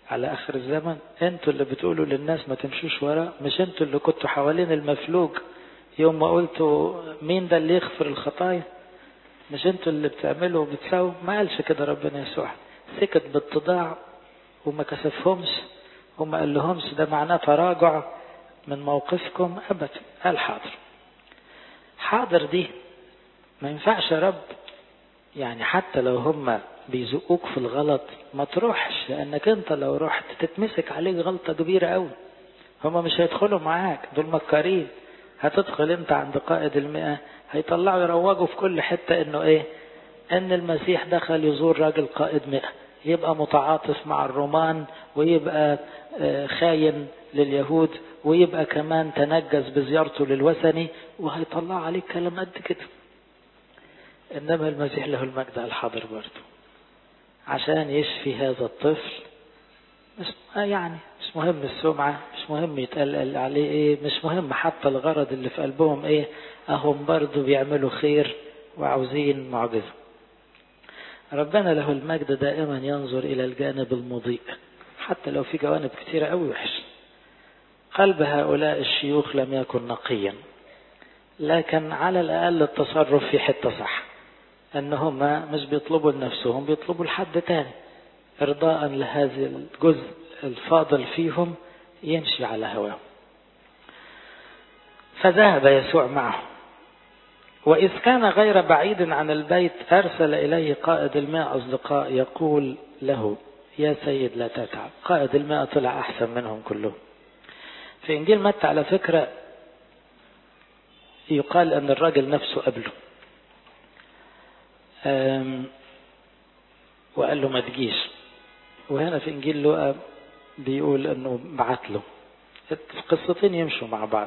على آخر الزمن انتوا اللي بتقولوا للناس ما تمشوش وراه مش انتوا اللي كنتوا حوالين المفلوج يوم ما قلتوا مين ده اللي يغفر الخطايا مش انتوا اللي بتعملوا وبتساووا ما قالش كده ربنا يسوع سكت باتضاع وما كسفهمش وما قال لهمش ده معناه تراجع من موقفكم ابدا قال حاضر حاضر دي ما ينفعش يا رب يعني حتى لو هم بيزقوك في الغلط ما تروحش لانك انت لو رحت تتمسك عليك غلطه كبيره قوي هم مش هيدخلوا معاك دول مكارين هتدخل انت عند قائد المئة هيطلعوا يروجوا في كل حتة انه ايه ان المسيح دخل يزور راجل قائد مئة يبقى متعاطف مع الرومان ويبقى خاين لليهود ويبقى كمان تنجز بزيارته للوثني وهيطلع عليك كلام قد كده انما المسيح له المجد الحاضر برضه عشان يشفي هذا الطفل مش يعني مش مهم السمعة مش مهم يتقال عليه ايه مش مهم حتى الغرض اللي في قلبهم ايه اهم برضو بيعملوا خير وعاوزين معجزة ربنا له المجد دائما ينظر الى الجانب المضيء حتى لو في جوانب كتيرة قوي وحش قلب هؤلاء الشيوخ لم يكن نقيا لكن على الاقل التصرف في حتة صح ان هم مش بيطلبوا لنفسهم بيطلبوا لحد تاني ارضاء لهذا الجزء الفاضل فيهم يمشي على هواه فذهب يسوع معه وإذ كان غير بعيد عن البيت أرسل إليه قائد الماء أصدقاء يقول له يا سيد لا تتعب قائد الماء طلع أحسن منهم كلهم في إنجيل متى على فكرة يقال أن الراجل نفسه قبله وقال له ما تجيش وهنا في إنجيل لوقا بيقول انه بعت له القصتين يمشوا مع بعض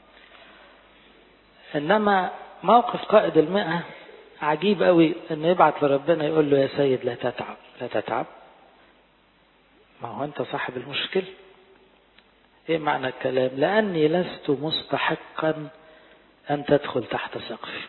انما موقف قائد المئة عجيب قوي انه يبعت لربنا يقول له يا سيد لا تتعب لا تتعب ما هو انت صاحب المشكلة ايه معنى الكلام لاني لست مستحقا ان تدخل تحت سقفي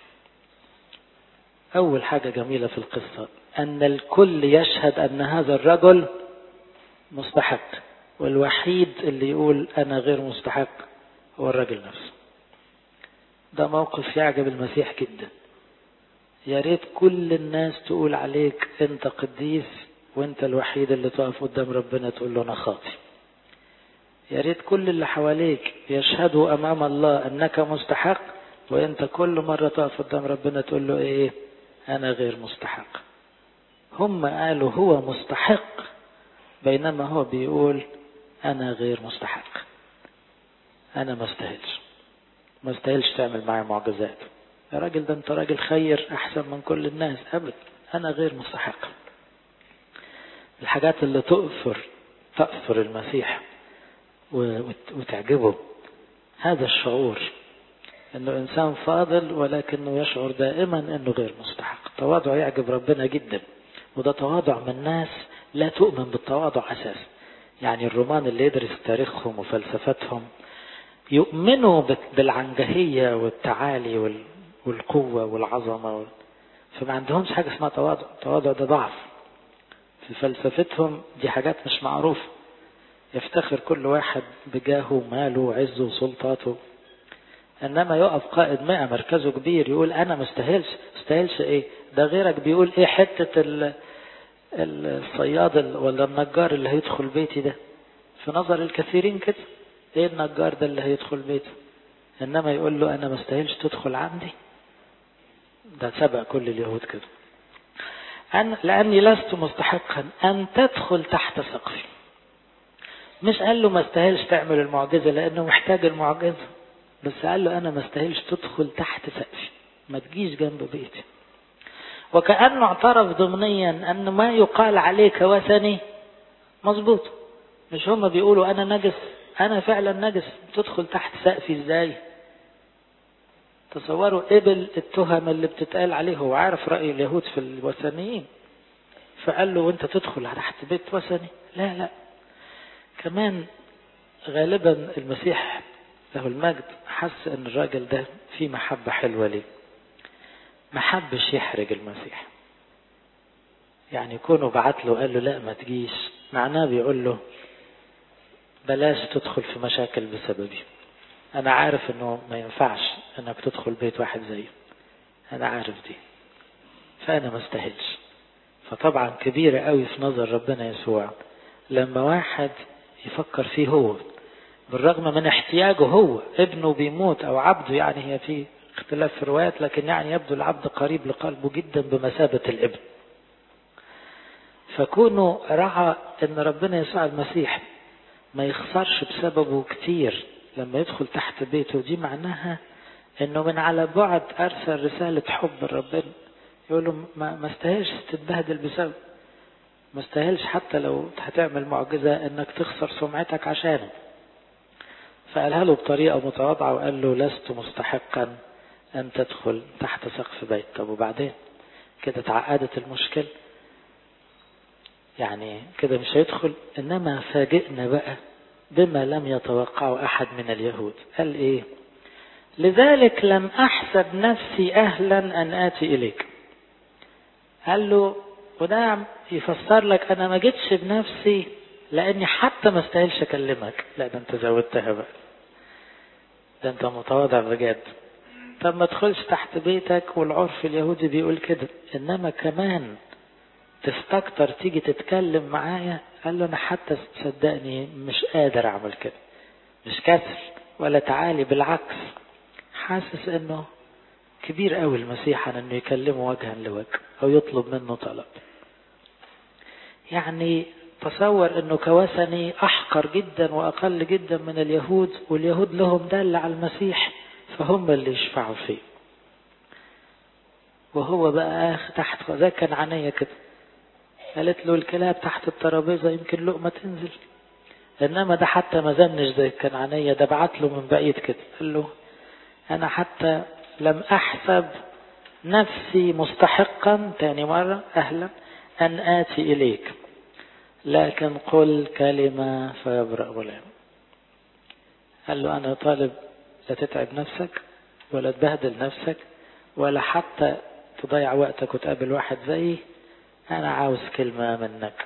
اول حاجة جميلة في القصة ان الكل يشهد ان هذا الرجل مستحق والوحيد اللي يقول أنا غير مستحق هو الراجل نفسه ده موقف يعجب المسيح جدا يا ريت كل الناس تقول عليك انت قديس وانت الوحيد اللي تقف قدام ربنا تقول له انا خاطي يا ريت كل اللي حواليك يشهدوا امام الله انك مستحق وانت كل مرة تقف قدام ربنا تقول له ايه انا غير مستحق هم قالوا هو مستحق بينما هو بيقول أنا غير مستحق أنا ما استاهلش ما استاهلش تعمل معي معجزات يا راجل ده أنت راجل خير أحسن من كل الناس أبدا أنا غير مستحق الحاجات اللي تؤثر تأثر المسيح وتعجبه هذا الشعور انه انسان فاضل ولكنه يشعر دائما انه غير مستحق تواضع يعجب ربنا جدا وده تواضع من ناس لا تؤمن بالتواضع أساسا يعني الرومان اللي يدرس تاريخهم وفلسفتهم يؤمنوا بالعنجهية والتعالي والقوة والعظمة فما عندهمش حاجة اسمها تواضع التواضع ده ضعف في فلسفتهم دي حاجات مش معروفة يفتخر كل واحد بجاهه وماله وعزه وسلطاته انما يقف قائد مئة مركزه كبير يقول انا مستاهلش مستاهلش ايه ده غيرك بيقول ايه حتة الصياد ولا النجار اللي هيدخل بيتي ده في نظر الكثيرين كده ايه النجار ده اللي هيدخل بيته انما يقول له انا ما استاهلش تدخل عندي ده سبق كل اليهود كده أن لأني لست مستحقا أن تدخل تحت سقفي مش قال له ما استاهلش تعمل المعجزة لأنه محتاج المعجزة بس قال له أنا ما استاهلش تدخل تحت سقفي ما تجيش جنب بيتي وكأنه اعترف ضمنيا أن ما يقال عليك وثني مظبوط مش هم بيقولوا أنا نجس أنا فعلا نجس تدخل تحت سقفي إزاي تصوروا قبل التهم اللي بتتقال عليه هو عارف رأي اليهود في الوثنيين فقال له وانت تدخل تحت بيت وثني لا لا كمان غالبا المسيح له المجد حس ان الراجل ده فيه محبة حلوة ليه ما حبش يحرج المسيح يعني كونه بعت له قال له لا ما تجيش معناه بيقول له بلاش تدخل في مشاكل بسببي انا عارف انه ما ينفعش انك تدخل بيت واحد زيه انا عارف دي فانا ما استاهلش فطبعا كبيرة قوي في نظر ربنا يسوع لما واحد يفكر فيه هو بالرغم من احتياجه هو ابنه بيموت او عبده يعني هي في اختلاف في الروايات لكن يعني يبدو العبد قريب لقلبه جدا بمثابة الابن فكونه رعى ان ربنا يسوع المسيح ما يخسرش بسببه كتير لما يدخل تحت بيته دي معناها انه من على بعد ارسل رسالة حب لربنا يقول له ما, ما استاهلش تتبهدل بسبب ما استاهلش حتى لو هتعمل معجزة انك تخسر سمعتك عشانه فقالها له بطريقة متواضعة وقال له لست مستحقا ان تدخل تحت سقف بيت طب وبعدين كده تعقدت المشكلة يعني كده مش هيدخل انما فاجئنا بقى بما لم يتوقعه احد من اليهود قال ايه لذلك لم احسب نفسي اهلا ان اتي اليك قال له وده يفسر لك انا ما جيتش بنفسي لاني حتى ما استاهلش اكلمك لا ده انت زودتها بقى ده انت متواضع بجد طب ما تدخلش تحت بيتك والعرف اليهودي بيقول كده انما كمان تستكتر تيجي تتكلم معايا قال له انا حتى صدقني مش قادر اعمل كده مش كسل ولا تعالي بالعكس حاسس انه كبير قوي المسيح عن انه يكلمه وجها لوجه او يطلب منه طلب يعني تصور انه كوثني احقر جدا واقل جدا من اليهود واليهود لهم دل على المسيح فهم اللي يشفعوا فيه وهو بقى تحت زي كنعانية كده قالت له الكلاب تحت الترابيزة يمكن لقمة تنزل انما ده حتى ما زنش زي الكنعانية ده بعت له من بعيد كده قال له انا حتى لم احسب نفسي مستحقا تاني مرة اهلا ان اتي اليك لكن قل كلمة فيبرأ غلام قال له انا طالب لا تتعب نفسك ولا تبهدل نفسك ولا حتى تضيع وقتك وتقابل واحد زيي أنا عاوز كلمة منك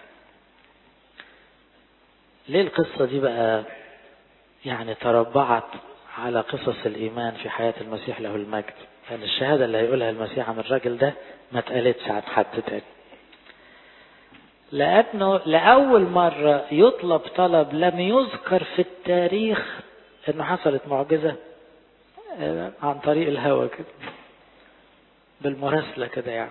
ليه القصة دي بقى يعني تربعت على قصص الإيمان في حياة المسيح له المجد يعني الشهادة اللي هيقولها المسيح عن الراجل ده ما اتقالتش عن حد تاني لأنه لأول مرة يطلب طلب لم يذكر في التاريخ إنه حصلت معجزة عن طريق الهوى كده بالمراسلة كده يعني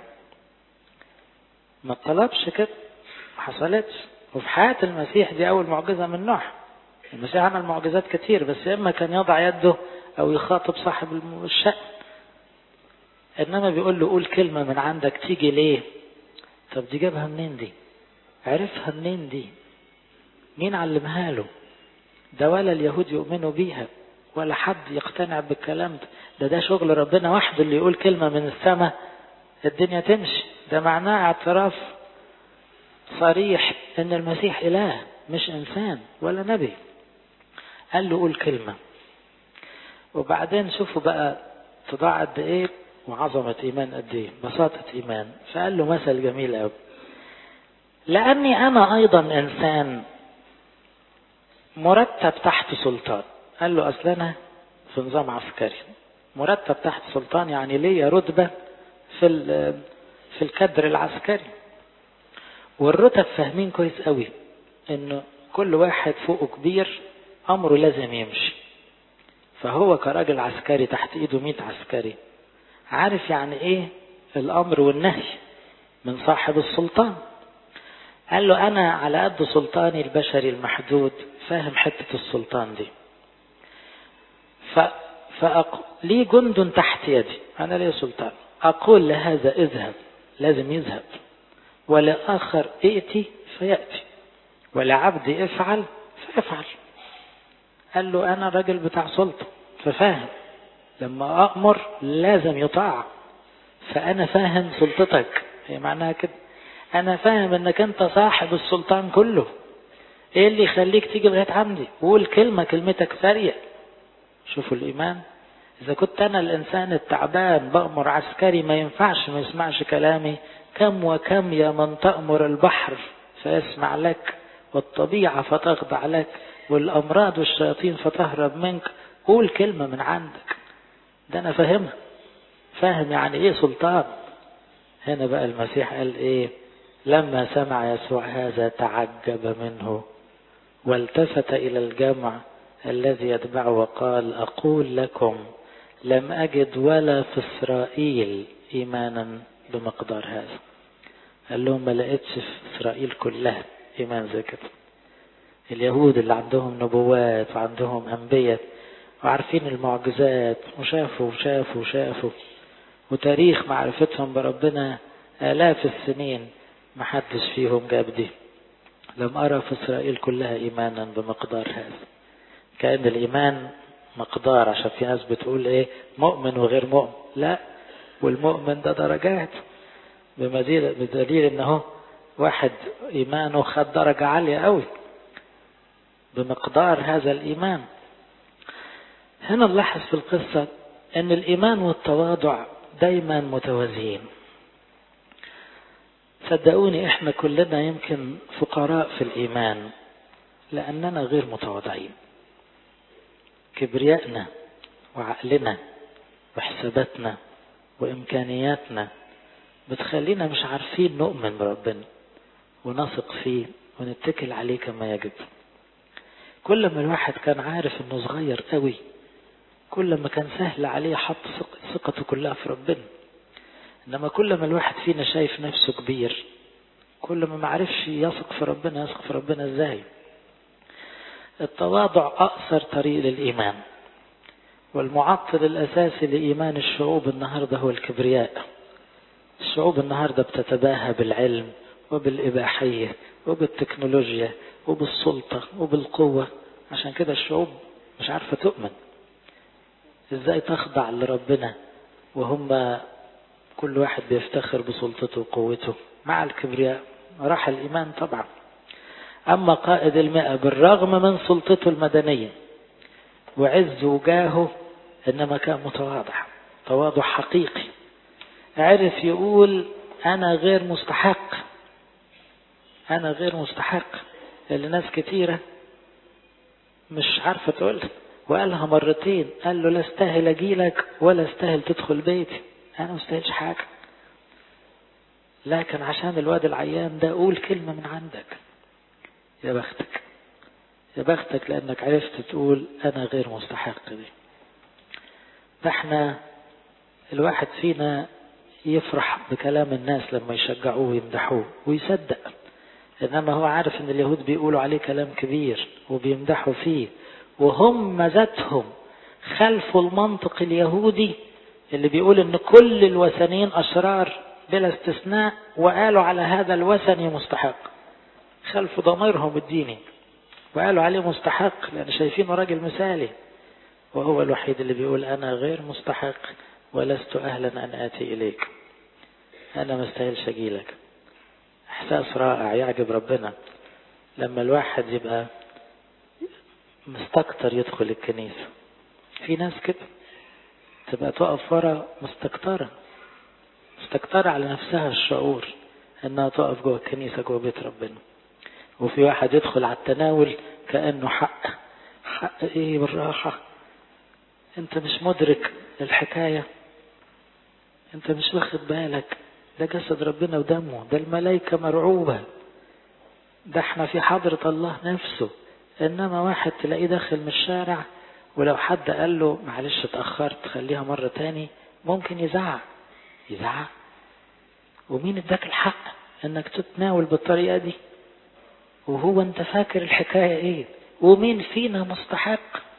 ما طلبش كده ما حصلتش وفي حياة المسيح دي أول معجزة من نوح المسيح عمل معجزات كتير بس إما كان يضع يده أو يخاطب صاحب الشأن إنما بيقول له قول كلمة من عندك تيجي ليه طب دي جابها منين دي عرفها منين دي مين علمها له ده ولا اليهود يؤمنوا بيها ولا حد يقتنع بالكلام ده ده ده شغل ربنا وحده اللي يقول كلمة من السماء الدنيا تمشي ده معناه اعتراف صريح ان المسيح اله مش انسان ولا نبي قال له قول كلمة وبعدين شوفوا بقى تضاع قد ايه وعظمة ايمان قد ايه بساطة ايمان فقال له مثل جميل قوي لاني انا ايضا انسان مرتب تحت سلطان قال له اصل انا في نظام عسكري مرتب تحت سلطان يعني ليا رتبة في في الكدر العسكري والرتب فاهمين كويس قوي انه كل واحد فوقه كبير امره لازم يمشي فهو كراجل عسكري تحت ايده 100 عسكري عارف يعني ايه الامر والنهي من صاحب السلطان قال له انا على قد سلطاني البشري المحدود فاهم حتة السلطان دي ف... فأق... لي جند تحت يدي انا لي سلطان أقول لهذا اذهب لازم يذهب ولآخر ائتي فيأتي ولعبدي افعل فيفعل قال له أنا راجل بتاع سلطة ففاهم لما أأمر لازم يطاع فأنا فاهم سلطتك هي معناها كده أنا فاهم إنك أنت صاحب السلطان كله إيه اللي يخليك تيجي لغاية عندي قول كلمة كلمتك سريع شوفوا الإيمان إذا كنت أنا الإنسان التعبان بأمر عسكري ما ينفعش ما يسمعش كلامي كم وكم يا من تأمر البحر فيسمع لك والطبيعة فتخضع لك والأمراض والشياطين فتهرب منك قول كلمة من عندك ده أنا فاهمها فاهم يعني إيه سلطان هنا بقى المسيح قال إيه لما سمع يسوع هذا تعجب منه والتفت إلى الجمع الذي يتبعه وقال أقول لكم لم أجد ولا في إسرائيل إيمانا بمقدار هذا قال لهم ما لقيتش في إسرائيل كلها إيمان زي كده اليهود اللي عندهم نبوات وعندهم أنبياء وعارفين المعجزات وشافوا وشافوا وشافوا وتاريخ معرفتهم بربنا آلاف السنين محدش فيهم جاب دي لم أرى في إسرائيل كلها إيمانا بمقدار هذا كأن الإيمان مقدار عشان في ناس بتقول إيه مؤمن وغير مؤمن لا والمؤمن ده درجات بمدليل بدليل إنه واحد إيمانه خد درجة عالية قوي بمقدار هذا الإيمان هنا نلاحظ في القصة أن الإيمان والتواضع دايما متوازيين صدقوني احنا كلنا يمكن فقراء في الإيمان لأننا غير متواضعين كبريائنا وعقلنا وحساباتنا وإمكانياتنا بتخلينا مش عارفين نؤمن بربنا ونثق فيه ونتكل عليه كما يجب كل ما الواحد كان عارف انه صغير قوي كل ما كان سهل عليه حط ثقته كلها في ربنا انما كل ما الواحد فينا شايف نفسه كبير كل ما معرفش يثق في ربنا يثق في ربنا ازاي التواضع اقصر طريق للايمان والمعطل الاساسي لايمان الشعوب النهارده هو الكبرياء الشعوب النهارده بتتباهى بالعلم وبالاباحيه وبالتكنولوجيا وبالسلطه وبالقوه عشان كده الشعوب مش عارفه تؤمن ازاي تخضع لربنا وهم كل واحد بيفتخر بسلطته وقوته مع الكبرياء راح الإيمان طبعا أما قائد المئة بالرغم من سلطته المدنية وعز وجاهه إنما كان متواضع تواضع حقيقي عرف يقول أنا غير مستحق أنا غير مستحق اللي ناس كتيرة مش عارفة تقولها وقالها مرتين قال له لا استاهل اجيلك ولا استاهل تدخل بيتي انا ما استاهلش حاجه لكن عشان الواد العيان ده قول كلمه من عندك يا بختك يا بختك لانك عرفت تقول انا غير مستحق دي ده احنا الواحد فينا يفرح بكلام الناس لما يشجعوه ويمدحوه ويصدق انما هو عارف ان اليهود بيقولوا عليه كلام كبير وبيمدحوا فيه وهم ذاتهم خلفوا المنطق اليهودي اللي بيقول ان كل الوثنيين اشرار بلا استثناء وقالوا على هذا الوثني مستحق خلفوا ضميرهم الديني وقالوا عليه مستحق لان شايفينه راجل مثالي وهو الوحيد اللي بيقول انا غير مستحق ولست اهلا ان اتي اليك انا ما استاهلش اجيلك احساس رائع يعجب ربنا لما الواحد يبقى مستكتر يدخل الكنيسة في ناس كده تبقى تقف ورا مستكترة مستكترة على نفسها الشعور انها تقف جوه الكنيسة جوه بيت ربنا وفي واحد يدخل على التناول كأنه حق حق ايه بالراحة انت مش مدرك الحكاية انت مش واخد بالك ده جسد ربنا ودمه ده الملائكة مرعوبة ده احنا في حضرة الله نفسه انما واحد تلاقيه داخل من الشارع ولو حد قال له معلش اتأخرت خليها مرة تاني ممكن يزعق يزعق ومين اداك الحق انك تتناول بالطريقة دي وهو انت فاكر الحكاية ايه ومين فينا مستحق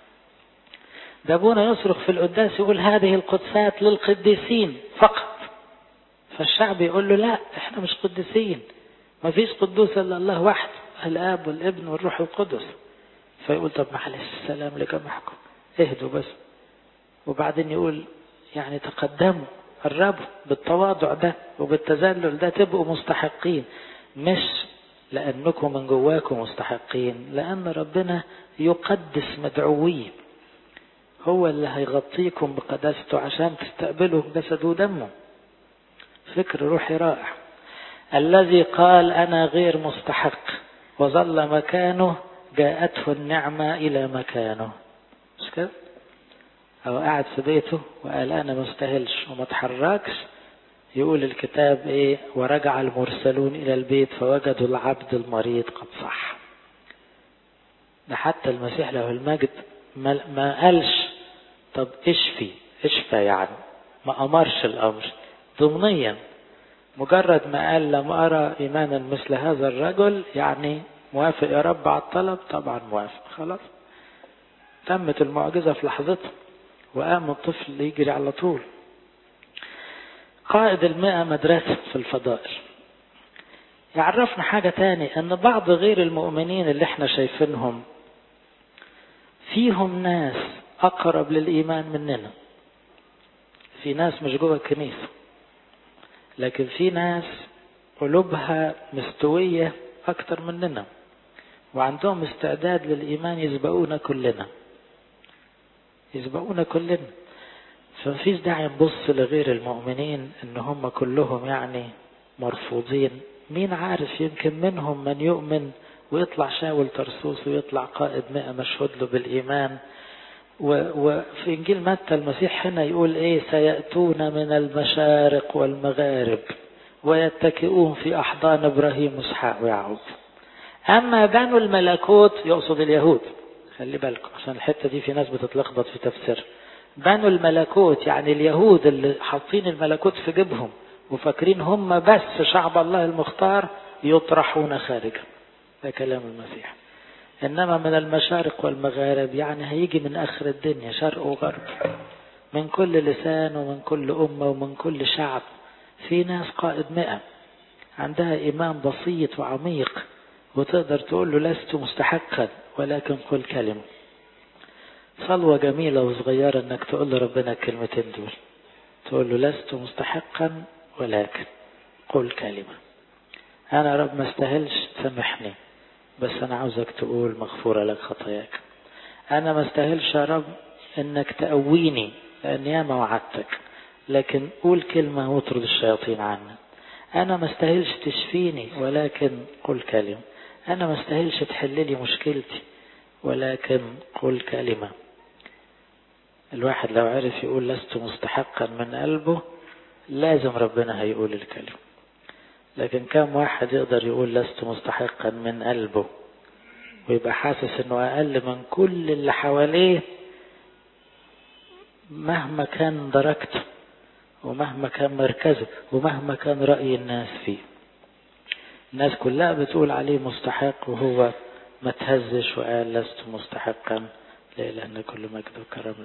ده ابونا يصرخ في القداس يقول هذه القدسات للقديسين فقط فالشعب يقول له لا احنا مش قديسين ما فيش قدوس الا الله وحده الاب والابن والروح القدس فيقول طب معلش السلام لجمعكم اهدوا بس وبعدين يقول يعني تقدموا قربوا بالتواضع ده وبالتذلل ده تبقوا مستحقين مش لأنكم من جواكم مستحقين لأن ربنا يقدس مدعوين هو اللي هيغطيكم بقداسته عشان تستقبلوا جسده ودمه فكر روحي رائع الذي قال أنا غير مستحق وظل مكانه جاءته النعمة إلى مكانه مش كده؟ أو قاعد في بيته وقال أنا ما استاهلش وما اتحركش يقول الكتاب إيه ورجع المرسلون إلى البيت فوجدوا العبد المريض قد صح ده حتى المسيح له المجد ما قالش طب اشفي اشفى يعني ما أمرش الأمر ضمنيا مجرد ما قال لم أرى إيمانا مثل هذا الرجل يعني موافق يا رب على الطلب طبعا موافق خلاص تمت المعجزة في لحظتها وقام الطفل يجري على طول قائد المئة مدرسة في الفضائل يعرفنا حاجة تاني ان بعض غير المؤمنين اللي احنا شايفينهم فيهم ناس اقرب للايمان مننا في ناس مش جوه الكنيسة لكن في ناس قلوبها مستوية اكتر مننا وعندهم استعداد للايمان يسبقونا كلنا يسبقونا كلنا فمفيش داعي نبص لغير المؤمنين ان هم كلهم يعني مرفوضين مين عارف يمكن منهم من يؤمن ويطلع شاول ترسوس ويطلع قائد مئة مشهود له بالإيمان وفي إنجيل متى المسيح هنا يقول إيه سيأتون من المشارق والمغارب ويتكئون في أحضان إبراهيم وإسحاق ويعقوب أما بنو الملكوت يقصد اليهود خلي بالكم عشان الحتة دي في ناس بتتلخبط في تفسير بنو الملكوت يعني اليهود اللي حاطين الملكوت في جيبهم وفاكرين هم بس شعب الله المختار يطرحون خارجا ده كلام المسيح إنما من المشارق والمغارب يعني هيجي من آخر الدنيا شرق وغرب من كل لسان ومن كل أمة ومن كل شعب في ناس قائد مئة عندها إيمان بسيط وعميق وتقدر تقول له لست مستحقا ولكن قل كلمة صلوة جميلة وصغيرة انك تقول لربنا الكلمتين دول تقول له لست مستحقا ولكن قل كلمة انا رب ما استاهلش سامحني بس انا عاوزك تقول مغفورة لك خطاياك انا ما استاهلش يا رب انك تقويني لان ياما وعدتك لكن قول كلمة واطرد الشياطين عني انا ما استاهلش تشفيني ولكن قل كلمة انا ما استاهلش تحللي مشكلتي ولكن قل كلمة الواحد لو عرف يقول لست مستحقا من قلبه لازم ربنا هيقول الكلمة لكن كم واحد يقدر يقول لست مستحقا من قلبه ويبقى حاسس انه اقل من كل اللي حواليه مهما كان درجته ومهما كان مركزه ومهما كان رأي الناس فيه الناس كلها بتقول عليه مستحق وهو ما تهزش وقال لست مستحقا لأن كل مجد وكرم